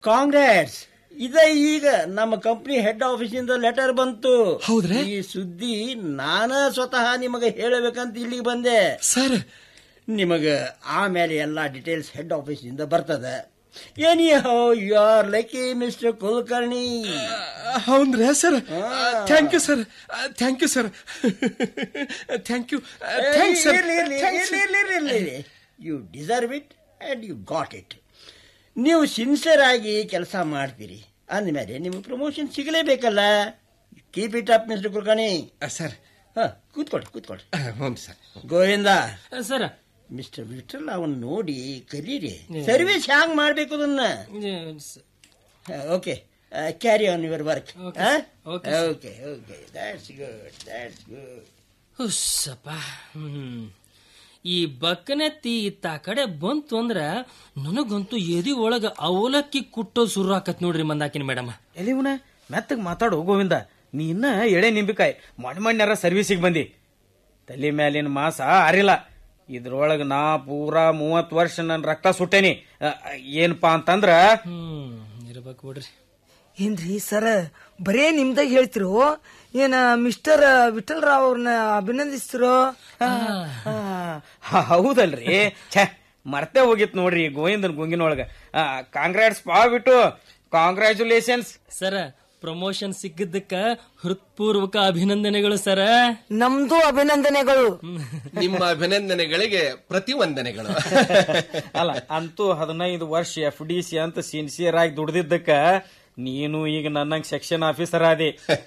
ಕಾಂಗ್ರೆಸ್ ಇದ ಈಗ ನಮ್ಮ ಕಂಪ್ನಿ ಹೆಡ್ ಆಫೀಸ್ ಇಂದ ಲೆಟರ್ ಬಂತು ಹೌದ್ರಾ? ಈ ಸುದ್ದಿ ನಾನ ಸ್ವತಃ ನಿಮಗೆ ಹೇಳಬೇಕಂತ ಇಲ್ಲಿಗೆ ಬಂದೆ ಸರ್ ನಿಮಗ ಆಮೇಲೆ ಎಲ್ಲಾ ಡೀಟೇಲ್ಸ್ ಹೆಡ್ ಆಫೀಸ್ ಇಂದ ಬರ್ತದೆ anyhow you are lucky Mr Kulkarni ಹೌದ್ರಾ sir thank you sir thank you sir thank you thanks sir you deserve it and you got it ನೀವು ಸಿನ್ಸಿಯರ್ ಆಗಿ ಕೆಲಸ ಮಾಡ್ತೀರಿ ಅಂದಮೇಲೆ ನಿಮಗೆ ಪ್ರಮೋಷನ್ ಸಿಗಲೇಬೇಕಲ್ಲ keep it up Mr Kulkarni sir ಹಾ ಕೂತ್ಕೊಳ್ರಿ ಕೂತ್ಕೊಳ್ರಿ ಹ್ಞೂ sir Govinda sir Mr Vithal ಅವನ್ ನೋಡಿ ಕಲೀರಿ ಸರ್ವಿಸ್ ಹ್ಯಾಂಗ್ ಮಾಡ್ಬೇಕು ಅದನ್ನ okay carry on your work Okay, sir. Okay, sir. Okay okay that's good that's good Husappa hmm ಈ ಬಕ್ಕನೆತ್ತಿ ಇತ್ತ ಆ ಕಡೆ ಬಂತು ಅಂದ್ರ ನನಗಂತೂ ಎದಿ ಒಳಗ ಅವಲಕ್ಕಿ ಕುಟ್ಟೋ ಶುರು ಆಕತ್ ನೋಡ್ರಿ ಮಂದಾಕಿನ ಮೇಡಮ್ ಎಲ್ಲಿವನ ಮೆತ್ತಗ್ ಮಾತಾಡು ಗೋವಿಂದ ನೀ ಇನ್ನ ಎಳೆ ನಿಂಬಿಕಾಯಿ ಮಣ್ ಮಣ್ಣಾರ ಸರ್ವಿಸಿಗೆ ಬಂದಿ ತಲೆ ಮ್ಯಾಲಿನ ಮಾಸ ಅರಿಲ್ಲ ಇದ್ರೊಳಗ ನಾ ಪೂರಾ ಮೂವತ್ ವರ್ಷ ನನ್ನ ರಕ್ತ ಸುಟ್ಟೇನಿ ಅ, ಏನಪ್ಪಾ ಅಂತಂದ್ರ ಹ್ಮ್ ಇರ್ಬೇಕು ಬಿಡ್ರಿ ಏನ್ರಿ ಸರ ಬರೇ ನಿಮ್ದಾಗ ಹೇಳ್ತಿರೋ ಏನ ಮಿಸ್ಟರ್ ವಿಠಲ್ ರಾವ್ ಅವ್ರನ್ನ ಅಭಿನಂದಿಸ್ತಿರೋ ಆ, ಹೌದಲ್ರಿ ಛೆ ಮರ್ತೆ ಹೋಗಿತ್ ನೋಡ್ರಿ ಗೋವಿಂದನ್ ಗುಂಗಿನೊಳಗ ಕಾಂಗ್ರಾಟ್ಸ್ ಪಾ ಬಿಟ್ಟು ಕಾಂಗ್ರ್ಯಾಚುಲೇಷನ್ಸ್ ಸರ ಪ್ರಮೋಷನ್ ಸಿಕ್ಕಿದ್ದಕ್ಕ ಹೃತ್ಪೂರ್ವಕ ಅಭಿನಂದನೆಗಳು ಸರ ನಮ್ದು ಅಭಿನಂದನೆಗಳು ನಿಮ್ಮ ಅಭಿನಂದನೆಗಳಿಗೆ ಪ್ರತಿವಂದನೆಗಳು ಅಲ್ಲ ಅಂತೂ ಹದಿನೈದು ವರ್ಷ ಎಫ್ ಡಿ ಸಿ ಅಂತ ಸಿನ್ಸಿಯರ್ ಆಗಿ ದುಡ್ದಿದ್ದಕ್ಕ ನೀನು ಈಗ ನನ್ನಂಗ್ ಸೆಕ್ಷನ್ ಆಫೀಸರ್ ಆದಿ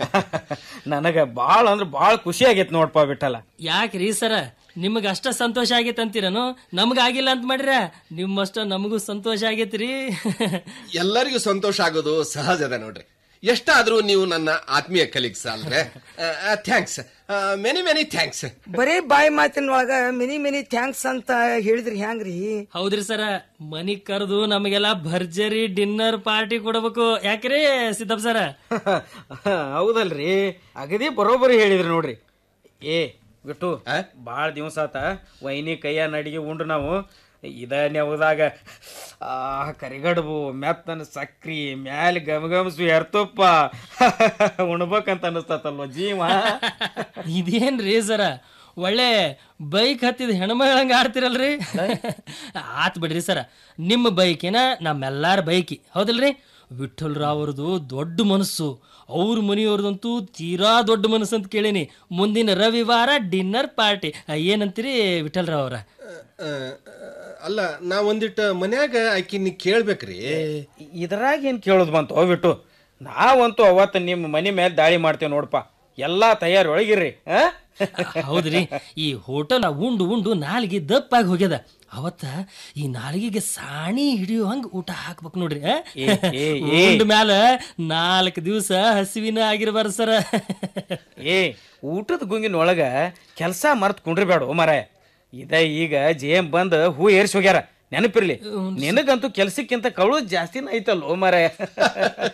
ನನಗ ಬಾಳ ಅಂದ್ರ ಬಾಳ ಖುಷಿ ಆಗೈತ್ ನೋಡ್ಪಾ ಬಿಟ್ಟಲ್ಲ ಯಾಕ್ರಿ ಸರ ನಿಮಗ ಅಷ್ಟ ಸಂತೋಷ ಆಗೈತೆ ಅಂತೀರನು ನಮಗ ಆಗಿಲ್ಲ ಅಂತ ಮಾಡ್ರ ನಿಮ್ಮಷ್ಟ ನಮಗೂ ಸಂತೋಷ ಆಗೈತ್ರಿ ಎಲ್ಲರಿಗೂ ಸಂತೋಷ ಆಗೋದು ಸಹಜದ ನೋಡ್ರಿ ಎಷ್ಟಾದ್ರೂ ನೀವು ನನ್ನ ಆತ್ಮೀಯ ಕಲೀಗ್ಸ್ ಅಲ್ರೆ ಥ್ಯಾಂಕ್ಸ್ ಮೆನಿ ಮೆನಿ ಥ್ಯಾಂಕ್ಸ್ ಬರೇ ಬಾಯಿ ಮಾತಿನೊಳಗ ಮೆನಿ ಮೆನಿ ಥ್ಯಾಂಕ್ಸ್ ಅಂತ ಹೇಳಿದ್ರಿ ಹ್ಯಾಂಗ್ರಿ ಹೌದ್ರಿ ಸರ ಮನಿಗ್ ಕರೆದು ನಮಗೆಲ್ಲ ಭರ್ಜರಿ ಡಿನ್ನರ್ ಪಾರ್ಟಿ ಕೊಡಬೇಕು ಯಾಕ್ರಿ ಸಿದ್ದಪ್ಪ ಸರ ಹೌದಲ್ರಿ ಅಗದಿ ಬರೋಬ್ಬರಿ ಹೇಳಿದ್ರಿ ನೋಡ್ರಿ ಏ ಬಿಟ್ಟು ಆ? ಬಾಳ ದಿವಸ ಆತ ವೈನಿ ಕೈಯ ನಡಿಗೆ ಉಂಡು ನಾವು ಇದ ನೆವದಾಗ ಆ ಕರಿಗಡುಬು ಮೆತ್ತನ ಸಕ್ರಿ ಮ್ಯಾಲ ಗಮಗಮಸು ಎರ್ತಪ್ಪ ಉಣ್ಬೇಕಂತ ಅನಿಸ್ತತಲ್ವ ಜೀವ ಇದೇನ್ರಿ ಸರ ಒಳ್ಳೆ ಬೈಕ್ ಹತ್ತಿದ ಹೆಣ್ಮಗಳಂಗ ಆಡ್ತಿರಲ್ರಿ ಆತ್ ಬಿಡ್ರಿ ಸರ ನಿಮ್ಮ ಬೈಕಿನ ನಮ್ಮೆಲ್ಲಾರ ಬೈಕಿ ಹೌದಲ್ರಿ ವಿಠಲ್ ರಾವ್ ಅವ್ರದ್ದು ದೊಡ್ಡ ಮನಸ್ಸು ಅವ್ರ ಮನೆಯವ್ರದಂತೂ ತೀರಾ ದೊಡ್ಡ ಮನಸ್ಸು ಅಂತ ಕೇಳೀನಿ ಮುಂದಿನ ರವಿವಾರ ಡಿನ್ನರ್ ಪಾರ್ಟಿ ಏನಂತೀರಿ ವಿಠಲ್ ರಾವ್ ಅವ್ರ ಅಲ್ಲ ನಾ ಒಂದಿಟ್ಟು ಮನ್ಯಾಗ ಆಕಿನ ಕೇಳ್ಬೇಕ್ರಿ ಇದ್ರಾಗ ಏನ್ ಕೇಳೋದು ಬಂತು ಹೋಗ್ಬಿಟ್ಟು ನಾವಂತೂ ಅವತ್ತು ನಿಮ್ಮ ಮನೆ ಮೇಲೆ ದಾಳಿ ಮಾಡ್ತೇವೆ ನೋಡಪ್ಪ ಎಲ್ಲಾ ತಯಾರಿ ಒಳಗಿರ್ರಿ ಆ? ಹೌದ್ರಿ ಈ ಹೋಟೆಲ್ ಉಂಡು ಉಂಡು ನಾಲ್ಗಿ ದಪ್ಪಾಗಿ ಹೋಗ್ಯದ ಅವತ್ತ ಈ ನಾಲ್ಗಿಗೆ ಸಾಣಿ ಹಿಡಿಯೋ ಹಂಗ ಊಟ ಹಾಕ್ಬೇಕು ನೋಡ್ರಿ ಆ? ಏ, ಏ, ಏ. ಉಂಡ ಮ್ಯಾಲ ನಾಲ್ಕು ದಿವಸ ಹಸಿವಿನ ಆಗಿರ್ಬಾರ ಸರ ಏ ಊಟದ ಗುಂಗಿನ ಒಳಗ ಕೆಲಸ ಮರ್ತ್ ಕುಂಡ್ರಿಬೇಡ ಮರ ಇದ ಈಗ ಜೆ ಎಂ ಬಂದ್ ಹೂ ಏರ್ಸಿ ಹೋಗ್ಯಾರ ನೆನಪಿರ್ಲಿ ನಿನಗಂತೂ ಕೆಲ್ಸಕ್ಕಿಂತ ಕಳು ಜಾಸ್ತಿನ ಐತಲ್ಲೋ ಮರ